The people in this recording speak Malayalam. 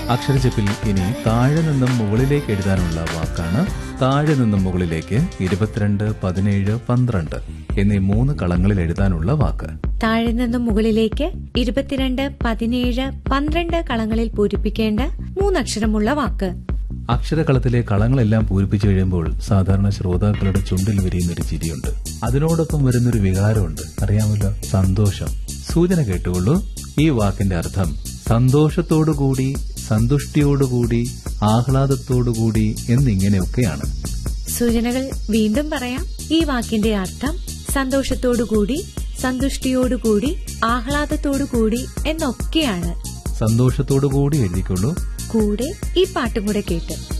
അക്ഷരച്ചെപ്പിൽ ഇനി താഴെ നിന്നും മുകളിലേക്ക് എഴുതാനുള്ള വാക്കാണ് താഴെ നിന്നും മുകളിലേക്ക് ഇരുപത്തിരണ്ട് പതിനേഴ് പന്ത്രണ്ട് എന്നീ മൂന്ന് കളങ്ങളിൽ എഴുതാനുള്ള വാക്ക് താഴെ നിന്നും മുകളിലേക്ക് ഇരുപത്തിരണ്ട് പതിനേഴ് പന്ത്രണ്ട് കളങ്ങളിൽ പൂരിപ്പിക്കേണ്ട മൂന്നക്ഷരമുള്ള വാക്ക് അക്ഷരകളത്തിലെ കളങ്ങളെല്ലാം പൂരിപ്പിച്ചു കഴിയുമ്പോൾ സാധാരണ ശ്രോതാക്കളുടെ ചുണ്ടിൽ വിരിയുന്നൊരു ചിരിയുണ്ട് അതിനോടൊപ്പം വരുന്നൊരു വികാരമുണ്ട് അറിയാമല്ലോ സന്തോഷം സൂചന കേട്ടുകൊള്ളൂ ഈ വാക്കിന്റെ അർത്ഥം സന്തോഷത്തോടുകൂടി സന്തുഷ്ടിയോടുകൂടി ആഹ്ലാദത്തോടുകൂടി എന്നിങ്ങനെയൊക്കെയാണ് സൂചനകൾ വീണ്ടും പറയാം ഈ വാക്കിന്റെ അർത്ഥം സന്തോഷത്തോടുകൂടി സന്തുഷ്ടിയോടുകൂടി ആഹ്ലാദത്തോടുകൂടി എന്നൊക്കെയാണ് സന്തോഷത്തോടുകൂടി എഴുതിക്കൊള്ളൂ കൂടെ ഈ പാട്ടും കൂടെ കേട്ട്